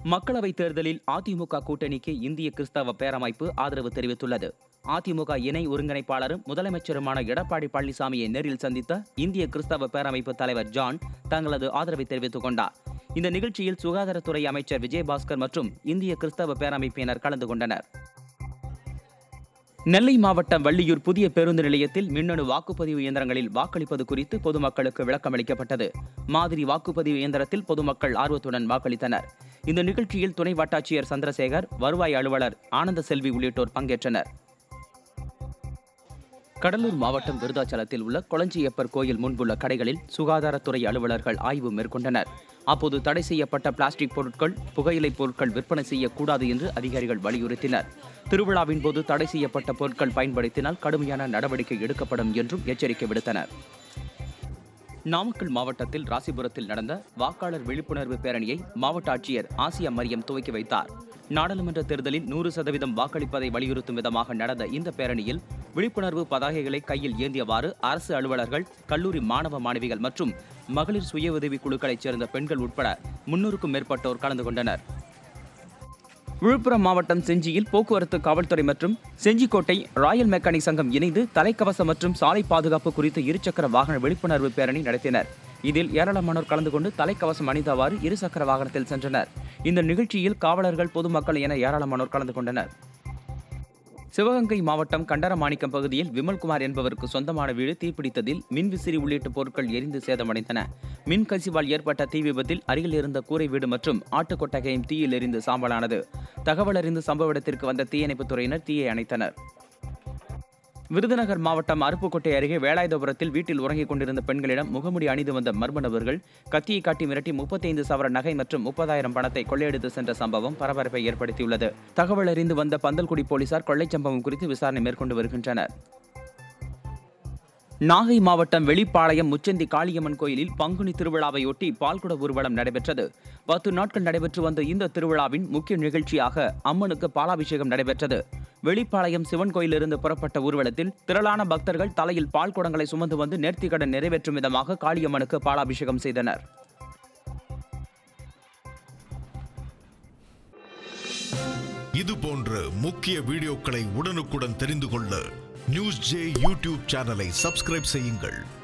மக்களவைத் தேர்தலில் அதிமுக கூட்டணிக்கு இந்திய கிறிஸ்தவ பேரமைப்பு ஆதரவு தெரிவித்துள்ளது அதிமுக இணை ஒருங்கிணைப்பாளரும் முதலமைச்சருமான எடப்பாடி பழனிசாமியை நேரில் சந்தித்த இந்திய கிறிஸ்தவ பேரமைப்பு தலைவர் ஜான் தங்களது ஆதரவை தெரிவித்துக் கொண்டார் இந்த நிகழ்ச்சியில் சுகாதாரத்துறை அமைச்சர் விஜயபாஸ்கர் மற்றும் இந்திய கிறிஸ்தவ பேரமைப்பினர் கலந்து கொண்டனர் நெல்லை மாவட்டம் வள்ளியூர் புதிய பேருந்து நிலையத்தில் மின்னணு வாக்குப்பதிவு இயந்திரங்களில் வாக்களிப்பது குறித்து பொதுமக்களுக்கு விளக்கம் அளிக்கப்பட்டது மாதிரி வாக்குப்பதிவு இயந்திரத்தில் பொதுமக்கள் ஆர்வத்துடன் வாக்களித்தனர் இந்த நிகழ்ச்சியில் துணை வட்டாட்சியர் சந்திரசேகர் வருவாய் அலுவலர் ஆனந்த செல்வி உள்ளிட்டோர் பங்கேற்றனர் கடலூர் மாவட்டம் விருதாச்சலத்தில் உள்ள கொளஞ்சியப்பர் கோயில் முன்புள்ள கடைகளில் சுகாதாரத்துறை அலுவலர்கள் ஆய்வு மேற்கொண்டனர் அப்போது தடை செய்யப்பட்ட பிளாஸ்டிக் பொருட்கள் புகையிலைப் பொருட்கள் விற்பனை செய்யக்கூடாது என்று அதிகாரிகள் வலியுறுத்தினர் திருவிழாவின் போது தடை செய்யப்பட்ட பொருட்கள் பயன்படுத்தினால் கடுமையான நடவடிக்கை எடுக்கப்படும் என்றும் எச்சரிக்கை விடுத்தனர் நாமக்கல் மாவட்டத்தில் ராசிபுரத்தில் நடந்த வாக்காளர் விழிப்புணர்வு பேரணியை மாவட்ட ஆட்சியர் ஆசியா மரியம் துவக்கி வைத்தார் நாடாளுமன்ற தேர்தலில் நூறு சதவீதம் வாக்களிப்பதை வலியுறுத்தும் விதமாக நடந்த இந்த பேரணியில் விழிப்புணர்வு பதாகைகளை கையில் ஏந்தியவாறு அரசு அலுவலர்கள் கல்லூரி மாணவ மாணவிகள் மற்றும் மகளிர் சுய உதவிக் குழுக்களைச் சேர்ந்த பெண்கள் உட்பட முன்னூறுக்கும் மேற்பட்டோர் கலந்து கொண்டனர் விழுப்புரம் மாவட்டம் செஞ்சியில் போக்குவரத்து காவல்துறை மற்றும் செஞ்சிக்கோட்டை ராயல் மெக்கானிக் சங்கம் இணைந்து தலைக்கவசம் மற்றும் சாலை பாதுகாப்பு குறித்து இருசக்கர வாகன விழிப்புணர்வு பேரணி நடத்தினர் இதில் ஏராளமானோர் கலந்து கொண்டு தலைக்கவசம் அணிந்தவாறு இருசக்கர வாகனத்தில் சென்றனர் இந்த நிகழ்ச்சியில் காவலர்கள் பொதுமக்கள் என ஏராளமானோர் கலந்து கொண்டனர் சிவகங்கை மாவட்டம் கண்டரமாணிக்கம் பகுதியில் விமல்குமார் என்பவருக்கு சொந்தமான வீடு தீப்பிடித்ததில் மின்விசிறி உள்ளிட்ட பொருட்கள் எரிந்து சேதமடைந்தன மின் கசிவால் ஏற்பட்ட தீ விபத்தில் அருகில் இருந்த கூரை வீடு மற்றும் ஆட்டுக்கொட்டகையும் தீயில் எரிந்து சாம்பலானது தகவல் அறிந்து சம்பவ இடத்திற்கு வந்த தீயணைப்புத் துறையினர் தீயை அணைத்தனர் விருதுநகர் மாவட்டம் அருப்புக்கோட்டை அருகே வேலாயுதபுரத்தில் வீட்டில் உறங்கிக் கொண்டிருந்த பெண்களிடம் முகமுடி அணிந்து வந்த மர்ம நபர்கள் கத்தியை காட்டி மிரட்டி முப்பத்தைந்து சவர நகை மற்றும் முப்பதாயிரம் பணத்தை கொள்ளையடித்து சென்ற சம்பவம் பரபரப்பை ஏற்படுத்தியுள்ளது தகவல் அறிந்து வந்த பந்தல்குடி போலீசார் கொள்ளைச் சம்பவம் குறித்து விசாரணை மேற்கொண்டு வருகின்றனர் நாகை மாவட்டம் வெளிப்பாளையம் முச்சந்தி காளியம்மன் கோயிலில் பங்குனி திருவிழாவையொட்டி பால்குட ஊர்வலம் நடைபெற்றது பத்து நாட்கள் நடைபெற்று வந்த இந்த திருவிழாவின் முக்கிய நிகழ்ச்சியாக அம்மனுக்கு பாலாபிஷேகம் நடைபெற்றது வெளிப்பாளையம் சிவன் கோயிலிருந்து புறப்பட்ட ஊர்வலத்தில் திரளான பக்தர்கள் தலையில் பால் குடங்களை சுமந்து வந்து நேர்த்திக்கடன் நிறைவேற்றும் விதமாக காளியம்மனுக்கு பாலாபிஷேகம் செய்தனர் இது போன்ற முக்கிய வீடியோக்களை உடனுக்குடன் தெரிந்து கொள்ள நியூஸ் ஜே யூடியூப் சேனலை சப்ஸ்கிரைப் செய்யுங்கள்